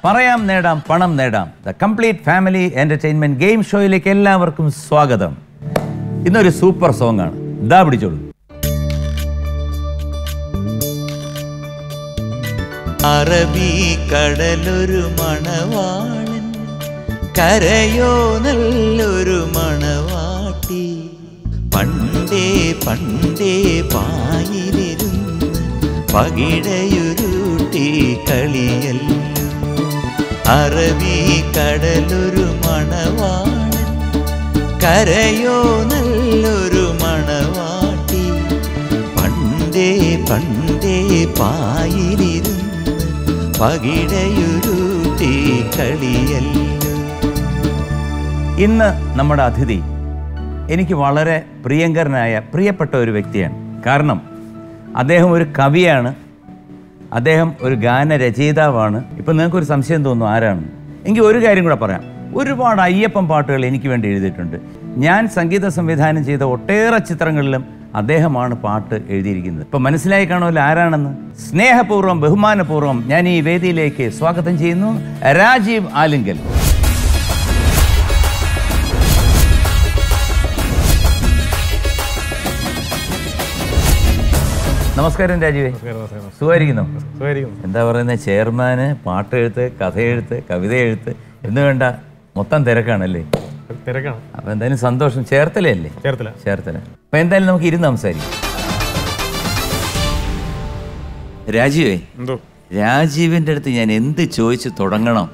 പറയാം നേടാം പണം നേടാം the complete family entertainment game ഷോയിലേക്ക് എല്ലാവർക്കും സ്വാഗതം ഇന്നൊരു സൂപ്പർ സോങ് ആണ് ഇതാ പിടിച്ചോളൂ അറബിക്കടലൊരു മണവാളൻ കരയോ നല്ലൊരു മണവാട്ടി പണ്ടേ പണ്ടേ പായിലിരുന്ന് പകിടയുരുട്ടി കളിയല്ലോ അറബിക്കടലൊരു മണവാളൻ കരയോ നല്ലൊരു മണവാട്ടി പണ്ടേ പണ്ടേ പായിലിരുന്ന് പകിടയുരുട്ടി കളിയല്ലോ ഇന്ന് നമ്മുടെ അതിഥി എനിക്ക് വളരെ പ്രിയങ്കരനായ പ്രിയപ്പെട്ട ഒരു വ്യക്തിയാണ് കാരണം അദ്ദേഹം ഒരു കവിയാണ് അദ്ദേഹം ഒരു ഗാനരചയിതാവാണ് ഇപ്പം നിങ്ങൾക്കൊരു സംശയം തോന്നുന്നു ആരാണ് എങ്കിൽ ഒരു കാര്യം കൂടെ പറയാം ഒരുപാട് അയ്യപ്പൻ പാട്ടുകൾ എനിക്ക് വേണ്ടി എഴുതിയിട്ടുണ്ട് ഞാൻ സംഗീത സംവിധാനം ചെയ്ത ഒട്ടേറെ ചിത്രങ്ങളിലും അദ്ദേഹമാണ് പാട്ട് എഴുതിയിരിക്കുന്നത് ഇപ്പം മനസ്സിലായി കാണുമല്ലോ ആരാണെന്ന് സ്നേഹപൂർവ്വം ബഹുമാനപൂർവ്വം ഞാൻ ഈ വേദിയിലേക്ക് സ്വാഗതം ചെയ്യുന്നു രാജീവ് ആലിങ്കൽ നമസ്കാരം രാജീവേ സുഖമായിരിക്കുന്നു എന്താ പറയുന്നത് ചെയർമാന് പാട്ടെഴുത്ത് കഥയെഴുത്ത് കവിത എഴുത്ത് എന്ന് വേണ്ട മൊത്തം തിരക്കാണല്ലേ തിരക്കാണ് അപ്പൊ എന്തായാലും സന്തോഷം ചേർത്തലയല്ലേ ചേർത്തില്ല ചേർത്തല അപ്പൊ എന്തായാലും നമുക്ക് ഇരുന്ന് സംസാരിക്കാം രാജീവേ എന്തോ രാജീവിൻ്റെ അടുത്ത് ഞാൻ എന്ത് ചോദിച്ച് തുടങ്ങണം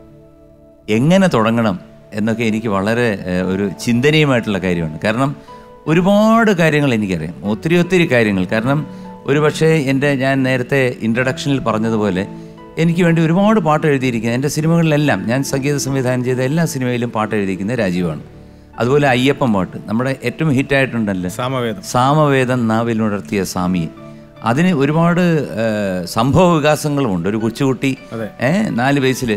എങ്ങനെ തുടങ്ങണം എന്നൊക്കെ എനിക്ക് വളരെ ഏഹ്, ഒരു ചിന്തനീയമായിട്ടുള്ള കാര്യമാണ് കാരണം ഒരുപാട് കാര്യങ്ങൾ എനിക്കറിയാം ഒത്തിരി ഒത്തിരി കാര്യങ്ങൾ കാരണം ഒരു പക്ഷേ എൻ്റെ ഞാൻ നേരത്തെ ഇൻട്രഡക്ഷനിൽ പറഞ്ഞതുപോലെ എനിക്ക് വേണ്ടി ഒരുപാട് പാട്ട് എഴുതിയിരിക്കുന്നത് എൻ്റെ സിനിമകളിലെല്ലാം ഞാൻ സംഗീത സംവിധാനം ചെയ്ത എല്ലാ സിനിമയിലും പാട്ട് എഴുതിയിരിക്കുന്നത് രാജീവാണ് അതുപോലെ അയ്യപ്പൻ പാട്ട് നമ്മുടെ ഏറ്റവും ഹിറ്റായിട്ടുണ്ടല്ലോ സാമവേദം സാമവേദം നാവിലുണർത്തിയ സ്വാമി അതിന് ഒരുപാട് ഏഹ്, സംഭവ വികാസങ്ങളുമുണ്ട് ഒരു കൊച്ചുകുട്ടി അതെ. ഏഹ്, നാല് വയസ്സിൽ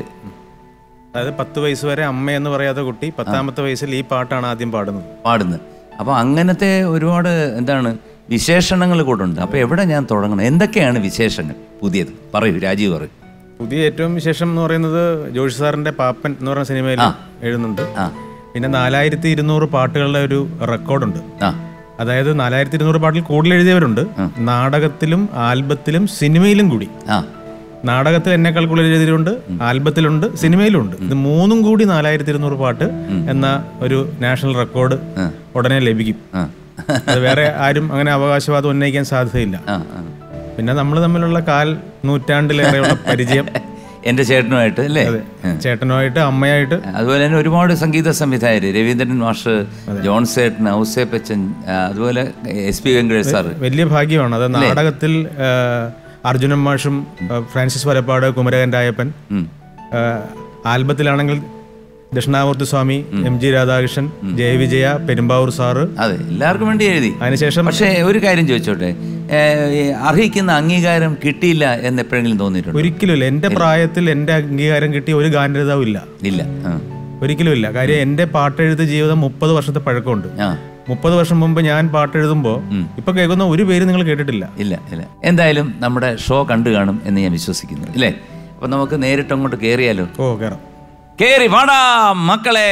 അതായത് പത്ത് വയസ്സ് വരെ അമ്മ എന്ന് പറയാത്ത കുട്ടി പത്താമത്തെ വയസ്സിൽ ഈ പാട്ടാണ് ആദ്യം പാടുന്നത് പാടുന്നത് അപ്പോൾ അങ്ങനത്തെ ഒരുപാട് എന്താണ് വിശേഷണങ്ങൾ കൂടെ ഉണ്ട് അപ്പോൾ എവിടെ ഞാൻ തുടങ്ങണം എന്തൊക്കെയാണ് വിശേഷങ്ങൾ പുതിയത് പറയൂ രാജീവ് പറയൂ പുതിയ ഏറ്റവും വിശേഷം എന്ന് പറയുന്നത് ജോഷി സാറിന്റെ പാപ്പൻ എന്ന് പറയുന്ന സിനിമയിൽ എഴുതുന്നുണ്ട് ആ പിന്നെ നാലായിരത്തി ഇരുന്നൂറ് പാട്ടുകളുടെ ഒരു റെക്കോർഡുണ്ട് ആ അതായത് നാലായിരത്തി ഇരുന്നൂറ് പാട്ടിൽ കൂടുതൽ എഴുതിയവരുണ്ട് നാടകത്തിലും ആൽബത്തിലും സിനിമയിലും കൂടി ആ നാടകത്തിൽ എന്നെക്കാൾ കൂടുതൽ എഴുതിയിട്ടുണ്ട് ആൽബത്തിലുണ്ട് സിനിമയിലുണ്ട് ഇത് മൂന്നും കൂടി നാലായിരത്തി ഇരുന്നൂറ് പാട്ട് എന്ന ഒരു നാഷണൽ റെക്കോർഡ് ഉടനെ ലഭിക്കും ആ അത് വേറെ ആരും അങ്ങനെ അവകാശവാദം ഉന്നയിക്കാൻ സാധ്യതയില്ല ആ ആ പിന്നെ നമ്മൾ തമ്മിലുള്ള കാൽ നൂറ്റാണ്ടിലേറെയുള്ള പരിചയം എൻ്റെ ചേട്ടനുമായിട്ട് അല്ലേ ചേട്ടനുമായിട്ട് അമ്മയായിട്ട് അതുപോലെ തന്നെ ഒരുപാട് സംഗീത സംവിധായകർ രവീന്ദ്രൻ മാഷ് ജോൺ സേട്ടൻ ഔസേപ്പച്ചൻ ആ, അതുപോലെ എസ് പി വെങ്കടേഷ് സാറ് വലിയ ഭാഗ്യമാണ് അത് നാടകത്തിൽ ആ, അർജുനൻ മാഷും ആ, ഫ്രാൻസിസ് വരപ്പാട് കുമരകൻ രായപ്പൻ ഉം. ആ, ആൽബത്തിലാണെങ്കിൽ ദക്ഷിണാമൂർത്തി സ്വാമി എം ജി രാധാകൃഷ്ണൻ ജയവിജയ പെരുമ്പാവൂർ സാറ് അതെ എല്ലാവർക്കും വേണ്ടി എഴുതി അതിനുശേഷം പക്ഷേ ഒരു കാര്യം ചോദിച്ചോട്ടെ ഏ, ഈ അർഹിക്കുന്ന അംഗീകാരം കിട്ടിയില്ല എന്ന് എപ്പോഴെങ്കിലും തോന്നിയിട്ടുണ്ട് ഒരിക്കലുമില്ല എൻ്റെ പ്രായത്തിൽ എൻ്റെ അംഗീകാരം കിട്ടിയ ഒരു ഗാനരതാവും ഇല്ല ഇല്ല ആ. ഒരിക്കലുമില്ല കാര്യം എൻ്റെ പാട്ടെഴുത്ത് ജീവിതം മുപ്പത് വർഷത്തെ പഴക്കമുണ്ട് ആ മുപ്പത് വർഷം മുമ്പ് ഞാൻ പാട്ടെഴുതുമ്പോൾ ഇപ്പൊ കേൾക്കുന്ന ഒരു പേര് നിങ്ങൾ കേട്ടിട്ടില്ല ഇല്ല ഇല്ല എന്തായാലും നമ്മുടെ ഷോ കണ്ടു കാണും എന്ന് ഞാൻ വിശ്വസിക്കുന്നു ഇല്ലേ അപ്പൊ നമുക്ക് നേരിട്ട് അങ്ങോട്ട് കയറിയാലോ ഓ കേറാം കേറി വാടാ മക്കളെ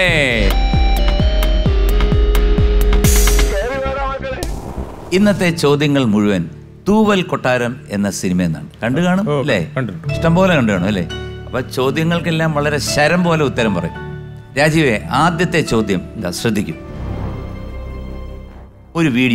ഇന്നത്തെ ചോദ്യങ്ങൾ മുഴുവൻ തൂവൽ കൊട്ടാരം എന്ന സിനിമ എന്നാണ് കണ്ടു കാണും ഓ, അല്ലേ കണ്ടിട്ടുണ്ട്. ഇഷ്ടം പോലെ കണ്ടു കാണും അല്ലേ അപ്പൊ ചോദ്യങ്ങൾക്കെല്ലാം വളരെ ശരം പോലെ ഉത്തരം പറയും രാജീവേ ആദ്യത്തെ ചോദ്യം ഇതാ ശ്രദ്ധിക്കും ഒരു വീഡിയോ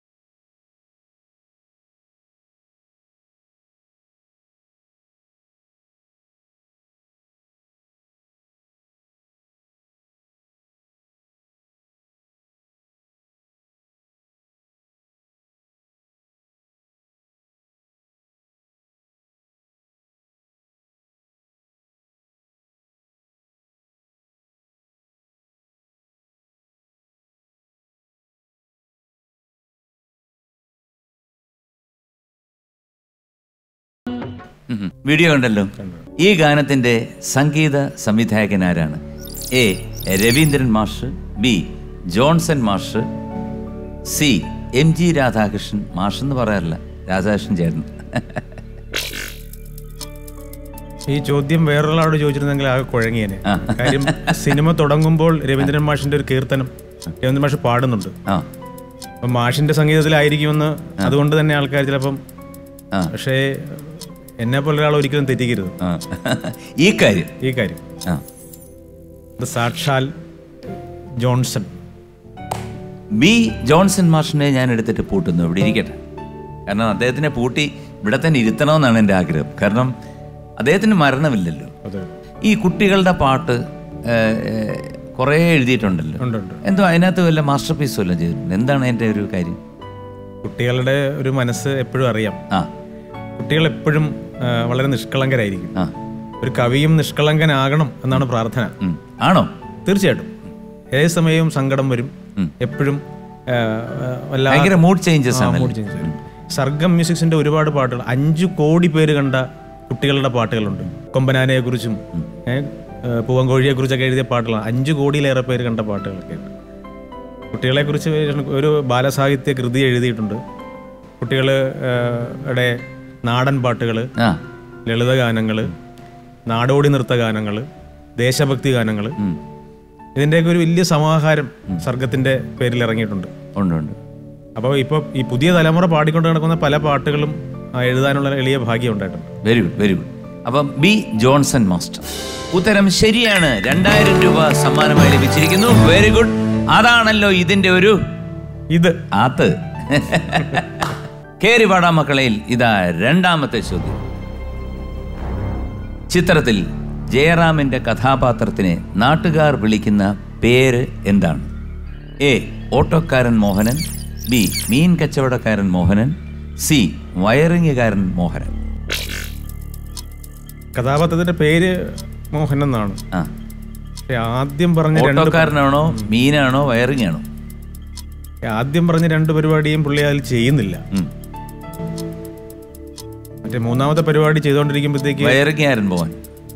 ഉം. വീഡിയോ കണ്ടല്ലോ ഈ ഗാനത്തിന്റെ സംഗീത സംവിധായകൻ ആരാണ് എ രവീന്ദ്രൻ മാഷ് ബി ജോൺസൺ മാഷ് സി എം ജി രാധാകൃഷ്ണൻ മാഷ് എന്ന് പറയാറില്ല രാധാകൃഷ്ണൻ ചേട്ടൻ ഈ ചോദ്യം വേറൊരാളോട് ചോദിച്ചിരുന്നെങ്കിൽ ആകെ കുഴങ്ങിയേനെ കാര്യം സിനിമ തുടങ്ങുമ്പോൾ രവീന്ദ്രൻ മാഷിന്റെ ഒരു കീർത്തനം രവീന്ദ്രൻ മാഷ് പാടുന്നുണ്ട് ആ അപ്പം മാഷിന്റെ സംഗീതത്തിലായിരിക്കുമെന്ന് അതുകൊണ്ട് തന്നെ ആൾക്കാർ ചിലപ്പം ആ. പക്ഷേ എന്നെ പോലെ ഒരാൾ ഒരിക്കലും തെറ്റിക്കരുത് ആ. ഈ കാര്യം ഈ കാര്യം ആ ഇത് സാക്ഷാൽ ജോൺസൺ ബി ജോൺസൺ മാഷിനെ ഞാൻ എടുത്തിട്ട് പൂട്ടുന്നു ഇവിടെ ഇരിക്കട്ടെ കാരണം അദ്ദേഹത്തിനെ പൂട്ടി ഇവിടെ തന്നെ ഇരുത്തണമെന്നാണ് എൻ്റെ ആഗ്രഹം കാരണം അദ്ദേഹത്തിന് മരണമില്ലല്ലോ അതെ ഈ കുട്ടികളുടെ പാട്ട് ഏഹ്, ഏഹ്, കുറേ എഴുതിയിട്ടുണ്ടല്ലോ ഉണ്ട് ഉണ്ട് എന്തോ അതിനകത്ത് വല്ല മാസ്റ്റർ പീസ് വല്ലതും ചെയ്തിട്ടുണ്ട് എന്താണ് എൻ്റെ ഒരു കാര്യം കുട്ടികളുടെ ഒരു മനസ്സ് എപ്പോഴും അറിയാം ആ കുട്ടികൾ എപ്പോഴും ആ, വളരെ നിഷ്കളങ്കരായിരിക്കും ആ ഒരു കവിയും നിഷ്കളങ്കനാകണം എന്നാണ് പ്രാർത്ഥന ഉം. ആണോ തീർച്ചയായിട്ടും ഏത് സമയവും സങ്കടം വരും എപ്പോഴും ആ, ആ, വല്ലാ- ഭയങ്കര മൂഡ് ചേഞ്ചസ് ആ, ആണ് mood change വരും. സർഗം മ്യൂസിക്സിന്റെ ഒരുപാട് പാട്ടുകൾ അഞ്ചു കോടി പേര് കണ്ട കുട്ടികളുടെ പാട്ടുകളുണ്ട് കൊമ്പനാനയെ കുറിച്ചും പൂവൻകോഴിയെ കുറിച്ചൊക്കെ എഴുതിയ പാട്ടുകളാണ് അഞ്ചു കോടിയിലേറെ പേര് കണ്ട പാട്ടുകളൊക്കെ ഉണ്ട് കുട്ടികളെ കുറിച്ച് ഒരു ബാലസാഹിത്യ കൃതി എഴുതിയിട്ടുണ്ട് കുട്ടികളുടെ നാടൻ പാട്ടുകൾ ആ ലളിതഗാനങ്ങൾ നാടോടി നൃത്ത ഗാനങ്ങൾ ദേശഭക്തി ഗാനങ്ങൾ ഉം. ഇതിൻ്റെയൊക്കെ ഒരു വലിയ സമാഹാരം സർഗത്തിന്റെ പേരിൽ ഇറങ്ങിയിട്ടുണ്ട് ഉണ്ട് ഉണ്ട് അപ്പോൾ ഇപ്പോൾ ഈ പുതിയ തലമുറ പാടിക്കൊണ്ട് നടക്കുന്ന പല പാട്ടുകളും ആ, എഴുതാനുള്ള എളിയ ഭാഗ്യം ഉണ്ടായിട്ടുണ്ട് വെരി ഗുഡ് വെരി ഗുഡ് അപ്പം ബി ജോൺസൺ മാസ്റ്റർ ഉത്തരം ശരിയാണ് രണ്ടായിരം രൂപ സമ്മാനമായി ലഭിച്ചിരിക്കുന്നു വെരി ഗുഡ് അതാണല്ലോ ഇതിന്റെ ഒരു ഇത് ആത്ത് കേറി പാടാ മക്കളയിൽ ഇതാ രണ്ടാമത്തെ ചോദ്യം ചിത്രത്തിൽ ജയറാമിന്റെ കഥാപാത്രത്തിനെ നാട്ടുകാർ വിളിക്കുന്ന പേര് എന്താണ് എ ഓട്ടോക്കാരൻ മോഹനൻ ബി മീൻ കച്ചവടക്കാരൻ മോഹനൻ സി വയറിങ്ങുകാരൻ മോഹനൻ കഥാപാത്രത്തിന്റെ പേര് മോഹൻ എന്നാണ് ആ പക്ഷേ ആദ്യം പറഞ്ഞ രണ്ട് ഓട്ടോക്കാരനാണോ മീനാണോ വയറിംഗ് ആണോ ആദ്യം പറഞ്ഞ രണ്ട് പരിപാടിയും പുള്ളി അതിൽ ചെയ്യുന്നില്ല ഉം. മറ്റേ മൂന്നാമത്തെ പരിപാടി ചെയ്തുകൊണ്ടിരിക്കുമ്പോഴത്തേക്ക് വയറിങ്ങുകാരൻ പോവാൻ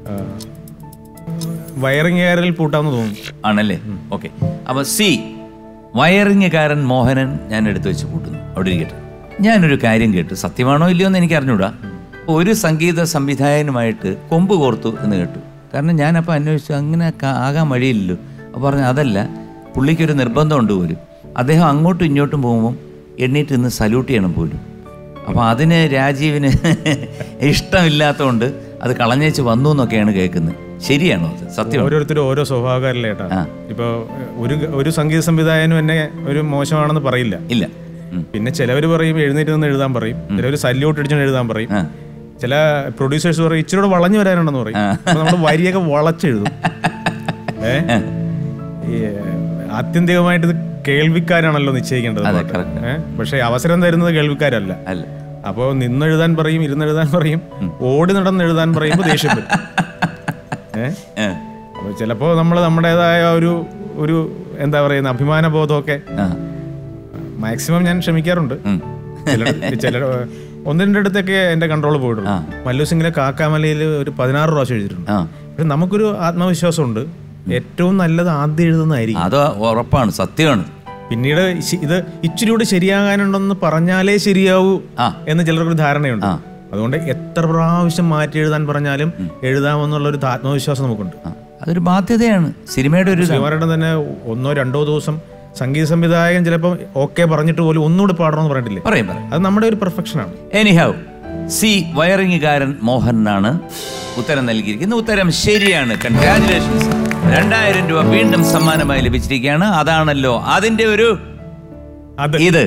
വയറിംഗ് കയറിൽ പൂട്ടാന്ന് തോന്നുന്നു ആണല്ലേ ഓക്കെ അപ്പൊ സി വയറിങ്ങുകാരൻ മോഹനൻ ഞാൻ എടുത്തു വെച്ച് കൂട്ടുന്നു അവിടെ ഇരിക്കട്ടെ ഞാനൊരു കാര്യം കേട്ടു സത്യമാണോ ഇല്ലയോ എന്ന് എനിക്ക് അറിഞ്ഞൂടാ ഒരു സംഗീത സംവിധായകനുമായിട്ട് കൊമ്പ് കോർത്തു എന്ന് കേട്ടു കാരണം ഞാനപ്പോൾ അന്വേഷിച്ചു അങ്ങനെ ക- ആകാൻ വഴിയില്ലല്ലോ അപ്പോൾ പറഞ്ഞു അതല്ല പുള്ളിക്കൊരു നിർബന്ധമുണ്ട് പോലും അദ്ദേഹം അങ്ങോട്ടും ഇങ്ങോട്ടും പോകുമ്പം എണ്ണീറ്റ് നിന്ന് സല്യൂട്ട് ചെയ്യണം പോലും അപ്പോൾ അതിന് രാജീവിന് ഇഷ്ടമില്ലാത്തതുകൊണ്ട് അത് കളഞ്ഞേച്ച് വന്നു എന്നൊക്കെയാണ് കേൾക്കുന്നത് ശരിയാണോ അത് സത്യം ഓരോരുത്തരും ഓരോ സ്വഭാവക്കാരിലേട്ടാ ആ. ഇപ്പൊ ഒരു ഒരു സംഗീത സംവിധായകനും എന്നെ ഒരു മോശമാണെന്ന് പറയില്ല ഇല്ല ഉം. പിന്നെ ചിലവർ പറയും എഴുന്നേറ്റ് നിന്ന് എഴുതാൻ പറയും ചിലവർ സല്യൂട്ട് അടിച്ചു എഴുതാൻ പറയും ആ. ചില പ്രൊഡ്യൂസേഴ്സ് പറയും ഇച്ചിരി കൂടെ വളഞ്ഞു വരാനുണ്ടെന്ന് പറയും അപ്പൊ നമ്മൾ വരിയൊക്കെ വളച്ചെഴുതും ഏ ഈ, ആത്യന്തികമായിട്ട് ഇത് കേൾവിക്കാരാണല്ലോ നിശ്ചയിക്കേണ്ടത് അതെ, പാട്ട്. correct. ഏ? പക്ഷെ അവസരം തരുന്നത് കേൾവിക്കാരല്ല അല്ല അപ്പോൾ നിന്നെഴുതാൻ പറയും ഇരുന്നെഴുതാൻ പറയും ഓടി നടന്ന് എഴുതാൻ പറയുമ്പോൾ ദേഷ്യം വരും ഏഹ് ഏ. അപ്പോൾ ചിലപ്പോൾ നമ്മൾ നമ്മുടേതായ ഒരു ഒരു എന്താ പറയുന്ന അഭിമാന ബോധമൊക്കെ ആ. മാക്സിമം ഞാൻ ക്ഷമിക്കാറുണ്ട് ഉം. ചില ചില ഒന്ന് രണ്ട് അടുത്തൊക്കെ എൻ്റെ കൺട്രോൾ പോയിട്ടുണ്ട് മല്ലു സിംഗിലെ കാക്കാമലയിൽ ഒരു പതിനാറ് പ്രാവശ്യം എഴുതിയിട്ടുണ്ട് ആ പക്ഷെ നമുക്കൊരു ആത്മവിശ്വാസമുണ്ട് ഏറ്റവും നല്ലത് ആദ്യം എഴുതുന്നതായിരിക്കും അത് ഉറപ്പാണ് സത്യമാണ് പിന്നീട് ശ- ഇത് ഇച്ചിരി കൂടി ശരിയാകാനുണ്ടെന്ന് പറഞ്ഞാലേ ശരിയാവൂ ആ. എന്ന് ചിലർക്കൊരു ധാരണയുണ്ട് ആ. അതുകൊണ്ട് എത്ര പ്രാവശ്യം മാറ്റി എഴുതാൻ പറഞ്ഞാലും എഴുതാമെന്നുള്ള ഒരു ആത്മവിശ്വാസം നമുക്കുണ്ട് ആ. അതൊരു ബാധ്യതയാണ് സിനിമയുടെ ഒരു ഇതാണ്. ശ്രീമാരുടെ തന്നെ ഒന്നോ രണ്ടോ ദിവസം സംഗീത സംവിധായകൻ ചിലപ്പോൾ ഓക്കെ പറഞ്ഞിട്ട് പോലും ഒന്നുകൂടി പാടണമെന്ന് പറഞ്ഞിട്ടില്ലേ പറയും പറയും അത് നമ്മുടെ ഒരു പെർഫെക്ഷനാണ് എനിഹൗ സി വയറിങ്ങുകാരൻ മോഹനാണ് ഉത്തരം നൽകിയിരിക്കുന്നത് ഉത്തരം ശരിയാണ് കൺഗ്രാറ്റുലേഷൻസ് രണ്ടായിരം രൂപ വീണ്ടും സമ്മാനമായി ലഭിച്ചിരിക്കുകയാണ് അതാണല്ലോ അതിന്റെ ഒരു അത് ഇത്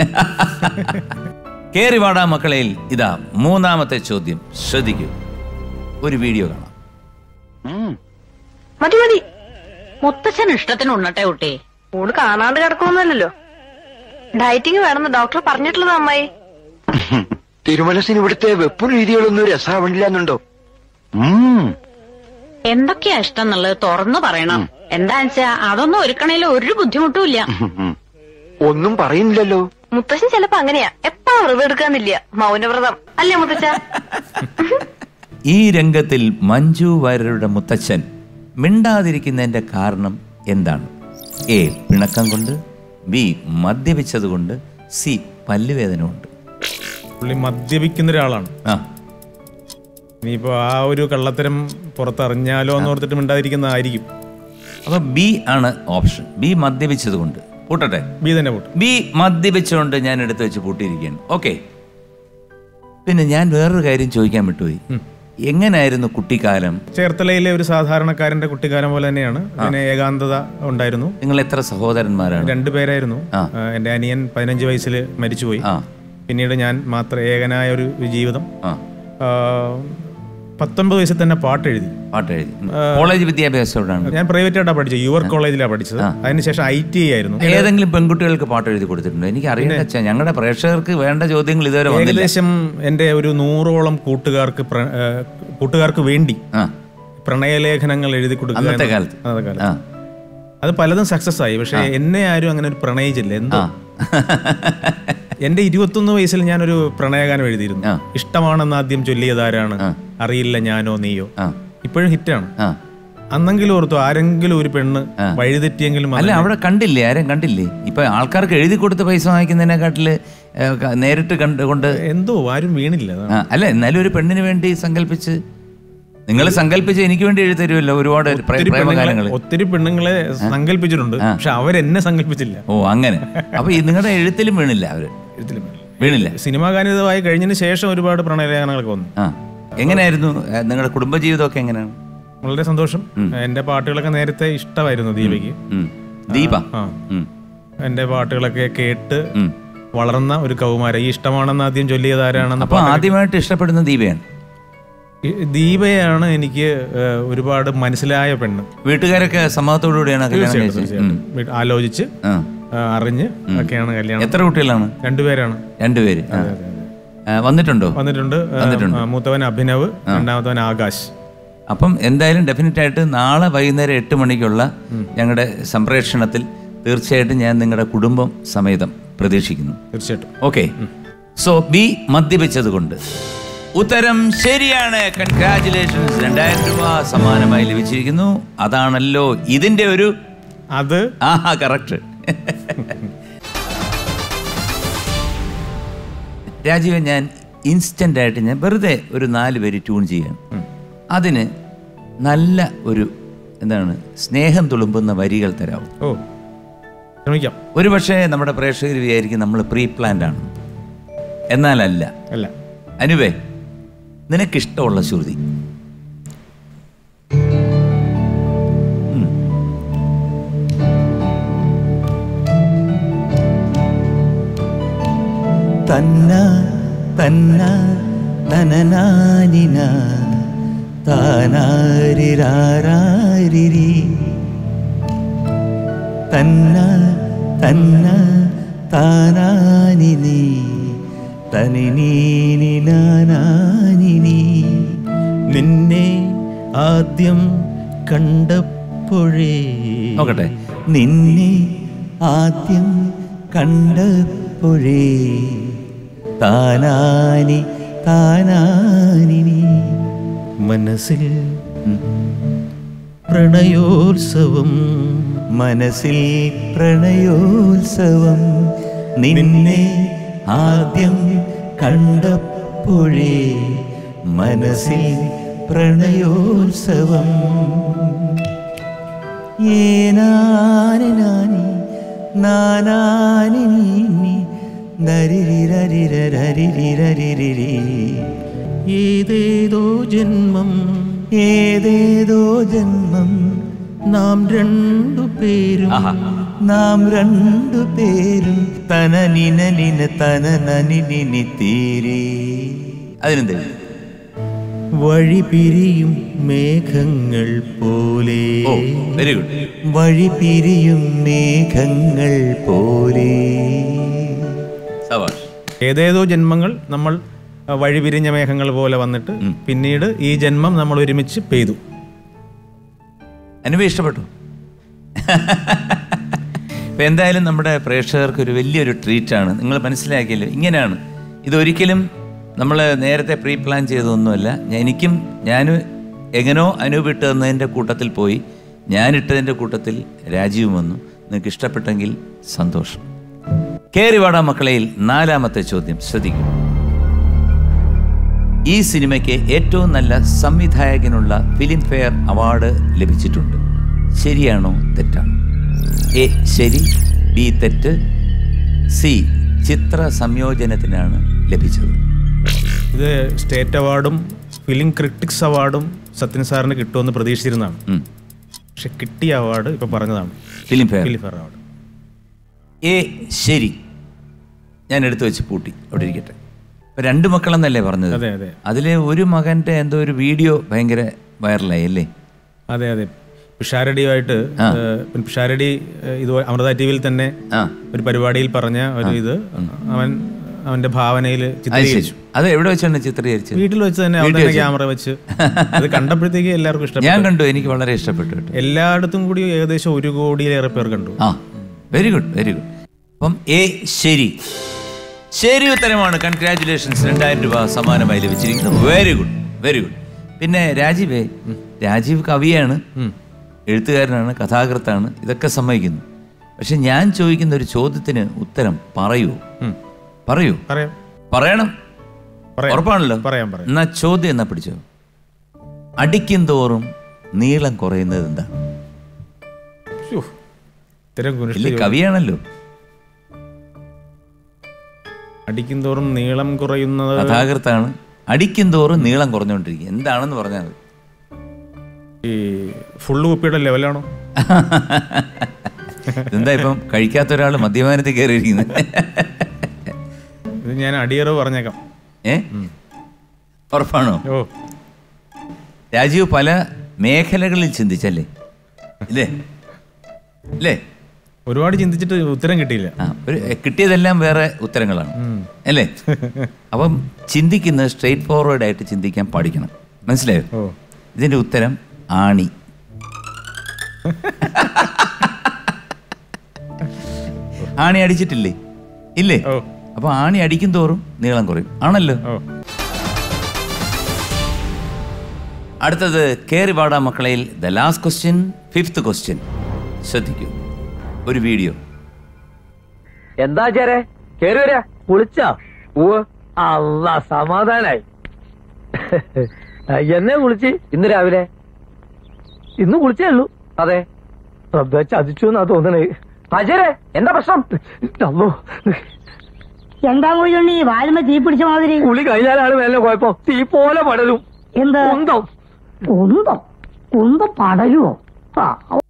കേറിവാടാ മക്കളയിൽ ഇതാ മൂന്നാമത്തെ ചോദ്യം ശ്രദ്ധിക്കൂ ഒരു വീഡിയോ കാണാം മതി മതി മുത്തച്ഛൻ ഇഷ്ടത്തിന് ഉണ്ണട്ടെ കുട്ടി ഓള് കാണാണ്ട് കിടക്കൊന്നുമല്ലല്ലോ ഡയറ്റിങ് വേണമെന്ന് ഡോക്ടർ പറഞ്ഞിട്ടുള്ളത് അമ്മായി തിരുമലസിന് ഇവിടുത്തെ വെപ്പും രീതികളൊന്നും രസാവണില്ല എന്നുണ്ടോ ഉം എന്തൊക്കെയാ ഇഷ്ടം എന്നുള്ളത് തുറന്നു പറയണം എന്താണെച്ചാ അതൊന്നും ഒരുക്കണേലും ഒരു ബുദ്ധിമുട്ടും ഇല്ല ഉം. ഒന്നും പറയുന്നില്ലല്ലോ മുത്തശ്ശൻ ചിലപ്പോ അങ്ങനെയാ എപ്പോഴും വ്രതം എടുക്കാന്നില്ല മൗനവ്രതം അല്ലേ മുത്തച്ഛ ഈ രംഗത്തിൽ മഞ്ജു വാര്യരുടെ മുത്തച്ഛൻ മിണ്ടാതിരിക്കുന്നതിന്റെ കാരണം എന്താണ് എ പിണക്കം കൊണ്ട് ബി മദ്യപിച്ചത് കൊണ്ട് സി പല്ലുവേദന കൊണ്ട് പുള്ളി മദ്യപിക്കുന്ന ഒരാളാണ് ആ ഇനിയിപ്പോൾ ആ ഒരു കള്ളത്തരം പുറത്തറിഞ്ഞാലോ എന്ന് ഓർത്തിട്ട് മിണ്ടാതിരിക്കുന്നതായിരിക്കും അപ്പൊ ബി ആണ് ഓപ്ഷൻ ബി മദ്യപിച്ചത് കൊണ്ട് പൂട്ടട്ടെ ബി തന്നെ പോട്ടെ ബി മദ്യപിച്ചുകൊണ്ട് ഞാൻ എടുത്തു വെച്ച് പൂട്ടിയിരിക്കുകയാണ് ഓക്കെ പിന്നെ ഞാൻ വേറൊരു കാര്യം ചോദിക്കാൻ വിട്ടുപോയി എങ്ങനായിരുന്നു കുട്ടിക്കാലം ചേർത്തലയിലെ ഒരു സാധാരണക്കാരന്റെ കുട്ടിക്കാലം പോലെ തന്നെയാണ് അതിന് ഏകാന്തത ഉണ്ടായിരുന്നു നിങ്ങൾ എത്ര സഹോദരന്മാരാണ് രണ്ടുപേരായിരുന്നു ആ. ആ, എൻ്റെ അനിയൻ പതിനഞ്ച് വയസ്സിൽ മരിച്ചുപോയി ആ പിന്നീട് ഞാൻ മാത്രം ഏകനായ ഒരു ജീവിതം ആ ആ, പത്തൊൻപത് വയസ്സിൽ തന്നെ പാട്ട് എഴുതി പാട്ട് എഴുതി കോളേജ് വിദ്യാഭ്യാസം എവിടെയാണ് ഞാൻ പ്രൈവറ്റ് ആയിട്ടാണ് പഠിച്ചത് യുവർ കോളേജിലാണ് പഠിച്ചത് അതിനുശേഷം ഐ ടി ആയിരുന്നു ഏതെങ്കിലും പെൺകുട്ടികൾക്ക് പാട്ട് എഴുതി കൊടുത്തിട്ടുണ്ടോ എനിക്ക് അറിയേണ്ട ഞങ്ങളുടെ പ്രേക്ഷകർക്ക് വേണ്ട ചോദ്യങ്ങൾ ഇതുവരെ വന്നില്ല ഏകദേശം എൻ്റെ ഒരു നൂറോളം കൂട്ടുകാർക്ക് പ്ര- ആ, കൂട്ടുകാർക്ക് വേണ്ടി ആ പ്രണയലേഖനങ്ങൾ എഴുതി കൊടുക്കുക അന്നത്തെ എന്നത് കാലത്ത് അന്നത്തെ കാലത്ത് ആ അത് പലതും സക്സസ് ആയി പക്ഷെ എന്നെ ആരും അങ്ങനെ ഒരു പ്രണയിച്ചില്ല എന്തോ ആ എന്റെ ഇരുപത്തൊന്ന് വയസ്സിൽ ഞാനൊരു പ്രണയഗാനം എഴുതിയിരുന്നു ആ. ഇഷ്ടമാണെന്ന് ആദ്യം ചൊല്ലിയതാരാണ് ആ. അറിയില്ല ഞാനോ നീയോ ആ ഇപ്പോഴും ഹിറ്റാണ് ആ അന്നെങ്കിലും ഓർത്തു ആരെങ്കിലും ഒരു പെണ്ണ് വഴിതെറ്റിയെങ്കിലും അല്ല അവിടെ കണ്ടില്ലേ ആരും കണ്ടില്ലേ ഇപ്പൊ ആൾക്കാർക്ക് എഴുതി കൊടുത്ത് പൈസ വാങ്ങിക്കുന്നതിനെക്കാട്ടില് ഏ, ക- നേരിട്ട് കണ്ട് കൊണ്ട് എന്തോ ആരും വീണില്ല അതാണ്. ആ, അല്ല എന്നാലും ഒരു പെണ്ണിന് വേണ്ടി സങ്കല്പിച്ച് നിങ്ങൾ സങ്കല്പിച്ച് എനിക്ക് വേണ്ടി എഴുതി തരുമല്ലോ ഒരുപാട് പ്രേ- ഒത്തിരി പ്രേമകാലങ്ങൾ പെണ്ണുങ്ങളെ ഒത്തിരി പെണ്ണുങ്ങളെ സങ്കല്പിച്ചിട്ടുണ്ട് പക്ഷെ അവരെന്നെ സങ്കല്പിച്ചില്ല ഓ അങ്ങനെ അപ്പൊ ഈ നിങ്ങളുടെ എഴുത്തിലും വീണില്ല അവര് എഴുത്തിലും. വീണില്ല സിനിമാ ഗാനിതമായി കഴിഞ്ഞതിന് ശേഷം ഒരുപാട് പ്രണയലേഖനങ്ങളൊക്കെ വന്നു ആ എങ്ങനെയായിരുന്നു ഏ, നിങ്ങളുടെ കുടുംബജീവിതമൊക്കെ എങ്ങനെയാണ് വളരെ സന്തോഷം എന്റെ പാട്ടുകളൊക്കെ നേരത്തെ ഇഷ്ടമായിരുന്നു ദീപയ്ക്ക് ഉം. ദീപ ആ ഉം. എന്റെ പാട്ടുകളൊക്കെ കേട്ട് ഉം. വളർന്ന ഒരു കൗമാര ഈ ഇഷ്ടമാണെന്ന് ആദ്യം ചൊല്ലിയതാരാണെന്ന് അപ്പൊ ആദ്യമായിട്ട് ഇഷ്ടപ്പെടുന്ന ദീപയാണ് ഈ ദീപയാണ് എനിക്ക് ഏഹ്, ഒരുപാട് മനസ്സിലായ പെണ്ണ് വീട്ടുകാരൊക്കെ സമ്മതത്തോടു കൂടിയാണ് കല്യാണം തീർച്ചയായിട്ടും, കഴിച്ചത് തീർച്ചയായിട്ടും. വീട്ട് ആലോചിച്ച് ആ. ആ, അറിഞ്ഞ് ഒക്കെയാണ് കല്യാണം എത്ര കുട്ടികളാണ് രണ്ടുപേരാണ് രണ്ടുപേര് ആ. ആ, വന്നിട്ടുണ്ടോ വന്നിട്ടുണ്ട് ഏഹ്, ആ, മൂത്തവൻ അഭിനവ് രണ്ടാമത്തവൻ ആകാശ് അപ്പം എന്തായാലും ഡെഫിനറ്റ് ആയിട്ട് നാളെ വൈകുന്നേരം എട്ട് മണിക്കുള്ള ഞങ്ങളുടെ സംപ്രേഷണത്തിൽ തീർച്ചയായിട്ടും ഞാൻ നിങ്ങളുടെ കുടുംബം സമേതം പ്രതീക്ഷിക്കുന്നു തീർച്ചയായിട്ടും ഓക്കെ സോ ബി മദ്യപിച്ചത് കൊണ്ട് ഉത്തരം ശരിയാണ് കൺഗ്രാറ്റുലേഷൻസ് രണ്ടായിരം രൂപ സമ്മാനമായി ലഭിച്ചിരിക്കുന്നു അതാണല്ലോ ഇതിന്റെ ഒരു അത് ആഹാ കറക്റ്റ് രാജീവൻ ഞാൻ ഇൻസ്റ്റന്റ് ആയിട്ട് ഞാൻ വെറുതെ ഒരു നാല് പേര് ട്യൂൺ ചെയ്യാൻ അതിന് നല്ല ഒരു എന്താണ് സ്നേഹം തുളുമ്പുന്ന വരികൾ തരാവും ഓ ശ്രമിക്കാം ഒരു പക്ഷേ നമ്മുടെ പ്രേക്ഷകർ വിചാരിക്കും നമ്മൾ പ്രീ പ്ലാൻഡ് ആണ് എന്നാലല്ല അല്ല അനുവേ നിനക്കിഷ്ടമുള്ള ശ്രുതി ഉം. തന്ന തന്ന തനനാനിന താനാരിരാരിരി തന്ന തന്ന താനാനിനി തനിനീനിനാനിനി നിന്നെ ആദ്യം കണ്ടപ്പോഴേ നോക്കട്ടെ നിന്നെ ആദ്യം കണ്ടപ്പോഴേ താനാനി താനാനിനി മനസ്സിൽ പ്രണയോത്സവം മനസ്സിൽ പ്രണയോത്സവം നിന്നെ ആദ്യം കണ്ടപ്പോഴേ മനസ്സിൽ പ്രണയോത്സവം ഏനാനി നാനാനി നീ നരിരിരരിരരിരിരരിരി ഏതേതോ ജന്മം ഏതേതോ ജന്മം നാം രണ്ടു പേരും ആഹാ. നാം രണ്ടു പേരും തനനിനലിന തനനനിനി തീരെ അതിനെന്ത് വഴി പിരിയും മേഘങ്ങൾ പോലെ ഓ വെരി ഗുഡ് വഴി പിരിയും മേഘങ്ങൾ പോലെ സവാഷ് ഏതേതോ ജന്മങ്ങൾ നമ്മൾ ആ, വഴിപിരിഞ്ഞ മേഘങ്ങൾ പോലെ വന്നിട്ട് പിന്നീട് ഈ ജന്മം നമ്മൾ ഒരുമിച്ച് പെയ്തു അനുവ ഇഷ്ടപ്പെട്ടു ഇപ്പം എന്തായാലും നമ്മുടെ പ്രേക്ഷകർക്ക് ഒരു വലിയൊരു ട്രീറ്റാണ് നിങ്ങൾ മനസ്സിലാക്കിയല്ലോ ഇങ്ങനെയാണ് ഇതൊരിക്കലും നമ്മൾ നേരത്തെ പ്രീ പ്ലാൻ ചെയ്തതൊന്നുമല്ല ഞാൻ- എനിക്കും ഞാൻ എങ്ങനോ അനൂപ് ഇട്ട് തന്നതിൻ്റെ കൂട്ടത്തിൽ പോയി ഞാനിട്ടതിൻ്റെ കൂട്ടത്തിൽ രാജീവും വന്നു നിങ്ങൾക്ക് ഇഷ്ടപ്പെട്ടെങ്കിൽ സന്തോഷം കേറിവാടാ മക്കളയിൽ നാലാമത്തെ ചോദ്യം ശ്രദ്ധിക്കും ഈ സിനിമയ്ക്ക് ഏറ്റവും നല്ല സംവിധായകനുള്ള ഫിലിം ഫെയർ അവാർഡ് ലഭിച്ചിട്ടുണ്ട് ശരിയാണോ തെറ്റാണോ എ ശരി ബി തെറ്റ് സി ചിത്ര സംയോജനത്തിനാണ് ലഭിച്ചത് ഇത് സ്റ്റേറ്റ് അവാർഡും ഫിലിം ക്രിട്ടിക്സ് അവാർഡും സത്യൻ സാറിന് കിട്ടുമെന്ന് പ്രതീക്ഷിച്ചിരുന്നതാണ് ഉം. പക്ഷെ കിട്ടിയ അവാർഡ് ഇപ്പൊ പറഞ്ഞതാണ് Filmfare Filmfare award A ശരി ഞാൻ എടുത്തു വെച്ച് പൂട്ടി അവിടെ ഇരിക്കട്ടെ ഇപ്പൊ രണ്ട് മക്കളെന്നല്ലേ പറഞ്ഞത് അതെ അതെ അതിലെ ഒരു മകന്റെ എന്തോ ഒരു വീഡിയോ ഭയങ്കര വൈറലായി അല്ലേ അതെ അതെ പിഷാരടിയുമായിട്ട് ഏഹ്, പിഷാരടി ഏഹ്, ഇത് അമൃത ടി വിയിൽ തന്നെ ആ ഒരു പരിപാടിയിൽ പറഞ്ഞ ഒരു ഇത് അവൻ അവന്റെ ഭാവനയിൽ അത് ശരി ചിത്രീകരിച്ചു അത് എവിടെ വെച്ചാണ് ചിത്രീകരിച്ചത് വീട്ടിൽ വെച്ച് തന്നെ അവൻ തന്നെ ക്യാമറ വെച്ച് അത് കണ്ടപ്പോഴത്തേക്ക് എല്ലാവർക്കും ഇഷ്ടപ്പെട്ടു ഞാൻ കണ്ടു എനിക്ക് വളരെ ഇഷ്ടപ്പെട്ടു കേട്ടോ എല്ലായിടത്തും കൂടി ഏകദേശം ഒരു കോടിയിലേറെ പേർ കണ്ടു ആ വെരി ഗുഡ് വെരി ഗുഡ് അപ്പം എ ശരി ശരി ഉത്തരമാണ് കൺഗ്രാറ്റുലേഷൻസ് രണ്ടായിരം രൂപ സമ്മാനമായി ലഭിച്ചിരിക്കുന്നു വെരി ഗുഡ് വെരി ഗുഡ് പിന്നെ രാജീവേ രാജീവ് കവിയാണ് എഴുത്തുകാരനാണ് കഥാകൃത്താണ് ഇതൊക്കെ സമ്മതിക്കുന്നു പക്ഷെ ഞാൻ ചോദിക്കുന്ന ഒരു ചോദ്യത്തിന് ഉത്തരം പറയൂ ഉം. പറയൂ പറയാം പറയണം പറയാം. ഉറപ്പാണല്ലോ പറയാം പറയാം എന്നാ ചോദ്യം എന്നാ പിടിച്ചോ അടിക്കും തോറും നീളം കുറയുന്നത് എന്താണ് ശ്ശോ, ഇത്തരം വലിയ കുനിഷ്ഠ കവിയാണല്ലോ അടിക്കും തോറും നീളം കുറയുന്നത് കഥാകൃത്താണ് അടിക്കും തോറും നീളം കുറഞ്ഞുകൊണ്ടിരിക്കും എന്താണെന്ന് പറഞ്ഞാൽ മതി ഈ ഫുള്ള് കുപ്പിയുടെ ലെവലാണോ എന്താ ഇപ്പം കഴിക്കാത്ത ഒരാൾ മദ്യപാനത്തിൽ കയറിയിരിക്കുന്നത് ഇത് ഞാൻ അടിയറവ് പറഞ്ഞേക്കാം ഏ ഉറപ്പാണോ ഓ രാജീവ് പല മേഖലകളിൽ ചിന്തിച്ചല്ലേ ഇല്ലേ ഇല്ലേ ഒരുപാട് ചിന്തിച്ചിട്ട് ഉത്തരം കിട്ടിയില്ല ആ ഒരു കിട്ടിയതെല്ലാം വേറെ ഉത്തരങ്ങളാണ് അല്ലേ അപ്പം ചിന്തിക്കുന്നത് സ്ട്രെയിറ്റ് ഫോർവേഡ് ആയിട്ട് ചിന്തിക്കാൻ പഠിക്കണം മനസ്സിലായോ ഓ ഇതിന്റെ ഉത്തരം ആണി ആണി അടിച്ചിട്ടില്ലേ ഇല്ലേ ഓ അപ്പൊ ആണി അടിക്കും തോറും നീളം കുറയും ആണല്ലോ ഓ അടുത്തത് കേറി പാടാ മക്കളയിൽ the last question fifth question ശ്രദ്ധിക്കൂ ഒരു വീഡിയോ എന്താ ചേരെ കേറി വരാ കുളിച്ചാ പൂവ് അല്ല സമാധാനായി എന്നെ കുളിച്ച് ഇന്ന് രാവിലെ ഇന്ന് കുളിച്ചേ ഉള്ളൂ അതെ റബ്ബ ചതിച്ചു എന്നാ തോന്നണേ അജരെ എന്താ പ്രശ്നം അല്ലോ എന്താ കുഴിയുണ്ണി വാലുമ തീ പിടിച്ച മാതിരി കുളി കഴിഞ്ഞാലാണ് വേല കുഴപ്പം തീ പോലെ പടലും എന്ത് കുന്തം കുന്തം കുന്തം പടരുവോ ആ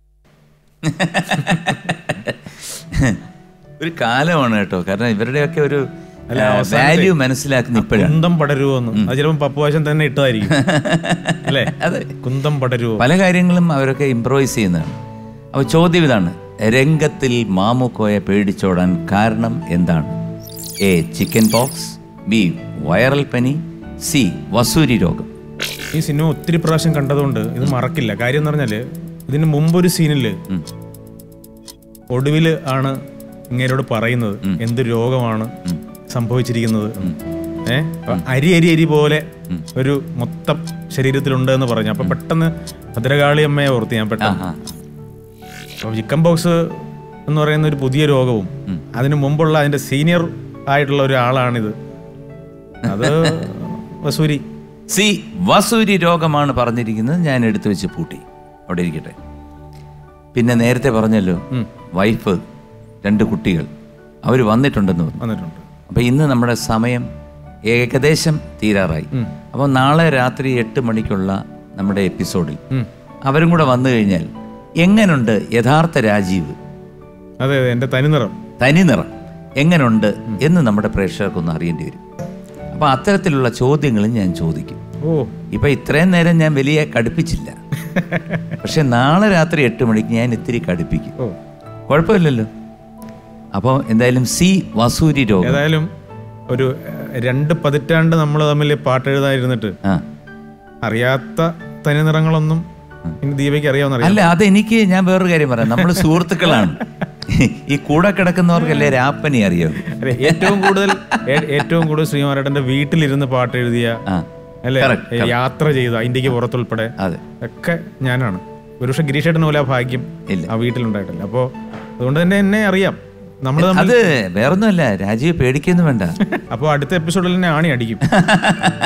ഒരു കാലമാണ് കേട്ടോ കാരണം ഇവരുടെയൊക്കെ ഒരു അല്ല, അവസാനത്തെ- വാല്യൂ മനസ്സിലാക്കുന്ന ഇപ്പോഴാണ് കുന്തം പടരുവോ എന്ന് അത് ചിലപ്പോൾ പപ്പുവാശം തന്നെ ഇട്ടതായിരിക്കും അല്ലേ അതെ കുന്തം പടരുവോ പല കാര്യങ്ങളും അവരൊക്കെ ഇംപ്രവൈസ് ചെയ്യുന്നതാണ് അപ്പോൾ ചോദ്യം ഇതാണ് രംഗത്തിൽ മാമുക്കോയെ പേടിച്ചോടാൻ കാരണം എന്താണ് A chicken pox B viral പനി സി വസൂരി രോഗം ഈ സിനിമ ഒത്തിരി പ്രാവശ്യം കണ്ടതുകൊണ്ട് ഇത് മറക്കില്ല കാര്യം എന്ന് പറഞ്ഞാല് ഇതിന് മുമ്പൊരു സീനില് ഉം. ഒടുവില് ആണ് ഇങ്ങേരോട് പറയുന്നത് എന്ത് രോഗമാണ് സംഭവിച്ചിരിക്കുന്നത് ഏ അപ്പൊ അരി അരി അരി പോലെ ഒരു മൊത്തം ശരീരത്തിലുണ്ട് എന്ന് പറഞ്ഞു അപ്പൊ പെട്ടെന്ന് ഭദ്രകാളി അമ്മയെ ഓർത്ത് ഞാൻ പെട്ടെന്ന് ആഹാ. അപ്പൊ ചിക്കൻ ബോക്സ് എന്ന് പറയുന്ന ഒരു പുതിയ രോഗവും അതിനു മുമ്പുള്ള അതിന്റെ സീനിയർ ആയിട്ടുള്ള ഒരാളാണിത് അത് വസൂരി സി വസൂരി രോഗമാണ് പറഞ്ഞിരിക്കുന്നത് ഞാൻ എടുത്തു വെച്ച് പൂട്ടി അവിടെ ഇരിക്കട്ടെ പിന്നെ നേരത്തെ പറഞ്ഞല്ലോ വൈഫ് രണ്ട് കുട്ടികൾ അവർ വന്നിട്ടുണ്ടെന്ന് പറഞ്ഞു വന്നിട്ടുണ്ട് അപ്പോൾ ഇന്ന് നമ്മുടെ സമയം ഏകദേശം തീരാറായി അപ്പോൾ നാളെ രാത്രി എട്ട് മണിക്കുള്ള നമ്മുടെ എപ്പിസോഡിൽ അവരും കൂടെ വന്നു കഴിഞ്ഞാൽ എങ്ങനുണ്ട് യഥാർത്ഥ രാജീവ് അതെ അതെ എന്റെ തനിനിറം തനിനിറം എങ്ങനുണ്ട് എന്ന് നമ്മുടെ പ്രേക്ഷകർക്കൊന്ന് അറിയേണ്ടി വരും അപ്പോൾ അത്തരത്തിലുള്ള ചോദ്യങ്ങളും ഞാൻ ചോദിക്കും ഓ ഇപ്പൊ ഇത്രയും നേരം ഞാൻ വലിയ കടുപ്പിച്ചില്ല പക്ഷെ നാളെ രാത്രി എട്ട് മണിക്ക് ഞാൻ ഇത്തിരി കടുപ്പിക്കും ഓ കുഴപ്പമില്ലല്ലോ അപ്പോൾ എന്തായാലും സി വസൂരി രോഗം ഏതായാലും ഒരു ഏഹ്, രണ്ട് പതിറ്റാണ്ട് നമ്മൾ തമ്മിൽ പാട്ടെഴുതായിരുന്നിട്ട് ആ അറിയാത്ത തനിനിറങ്ങളൊന്നും ഇനി ദീപയ്ക്ക് അറിയാവുന്ന അല്ല അതെനിക്ക് ഞാൻ വേറൊരു കാര്യം പറയാം നമ്മൾ സുഹൃത്തുക്കളാണ് ഈ കൂടെ കിടക്കുന്നവർക്കല്ലേ രാപ്പനി അറിയാം അതെ ഏറ്റവും കൂടുതൽ ഏ- ഏറ്റവും കൂടുതൽ ശ്രീമാരേട്ടന്റെ വീട്ടിലിരുന്ന് പാട്ട് എഴുതിയ ആ അല്ലെ Correct, correct. യാത്ര ചെയ്ത ഇന്ത്യക്ക് പുറത്തുൾപ്പെടെ അതെ ഒക്കെ ഞാനാണ് ഒരുപക്ഷെ ഗിരീഷേട്ടന് പോലെ ആ ഭാഗ്യം ഇല്ല. ആ വീട്ടിലുണ്ടായിട്ടില്ല അപ്പോൾ അതുകൊണ്ട് തന്നെ എന്നെ അറിയാം നമ്മൾ തമ്മിൽ അത് വേറൊന്നുമല്ല രാജീവ് പേടിക്കൊന്നും വേണ്ട അപ്പോൾ അടുത്ത എപ്പിസോഡിൽ തന്നെ ആണി അടിക്കും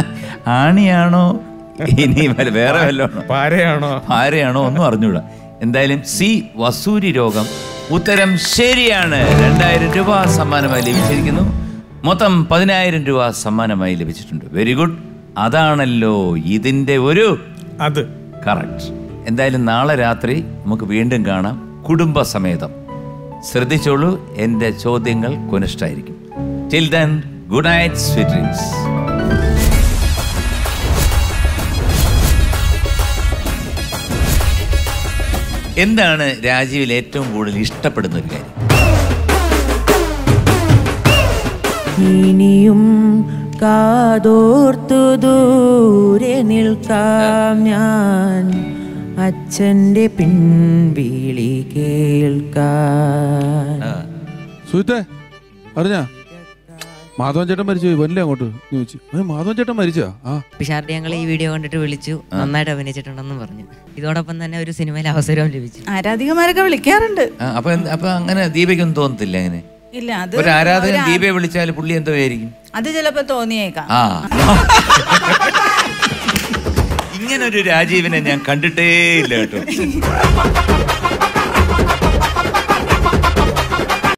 ആണിയാണോ ഇനി വല്ല വേറെ വല്ലതാണോ പാരയാണോ ആരെയാണോ ഒന്നും അറിഞ്ഞൂടാ എന്തായാലും സി വസൂരി രോഗം ഉത്തരം ശരിയാണ് രണ്ടായിരം രൂപ സമ്മാനമായി ലഭിച്ചിരിക്കുന്നു മൊത്തം പതിനായിരം രൂപ സമ്മാനമായി ലഭിച്ചിട്ടുണ്ട് വെരി ഗുഡ് അതാണല്ലോ ഇതിന്റെ ഒരു അത് കറക്റ്റ് എന്തായാലും നാളെ രാത്രി നമുക്ക് വീണ്ടും കാണാം കുടുംബസമേതം ശ്രദ്ധിച്ചോളൂ എൻ്റെ ചോദ്യങ്ങൾ കൊനിഷ്ടായിരിക്കും till then good night sweet dreams എന്താണ് രാജീവിൽ ഏറ്റവും കൂടുതൽ ഇഷ്ടപ്പെടുന്ന ഒരു കാര്യം ഇനിയും കാതോർത്തു ദൂരെ നിൽക്കാം ഞാൻ അച്ഛൻ്റെ പിൻവിളി കേൾക്കാൻ സുഹൃത്തെ അറിഞ്ഞാ മാധവൻ ചേട്ടൻ മരിച്ചു പോയി വല്ലേ അങ്ങോട്ട് എന്ന് ചോദിച്ചു ഏ മാധവൻ ചേട്ടൻ മരിച്ചാ ആ പിഷാർഡി ഞങ്ങൾ ഈ വീഡിയോ കണ്ടിട്ട് വിളിച്ചു നന്നായിട്ട് അഭിനയിച്ചിട്ടുണ്ടെന്ന് പറഞ്ഞു ഇതോടൊപ്പം തന്നെ ഒരു സിനിമയിൽ അവസരവും ലഭിച്ചു ആരാധികമാരൊക്കെ വിളിക്കാറുണ്ട് ആ, അപ്പൊ എന്ത്- അപ്പൊ അങ്ങനെ ദീപയ്ക്കൊന്നും തോന്നത്തില്ല അങ്ങനെ ഇല്ല അത് ഒരു ആരാധകൻ ഒരു- ദീപയെ വിളിച്ചാൽ പുള്ളി എന്തോ ആയിരിക്കും അത് ചിലപ്പോ തോന്നിയേക്കാം ആ ഇങ്ങനൊരു രാജീവിനെ ഞാൻ കണ്ടിട്ടേ ഇല്ല കേട്ടോ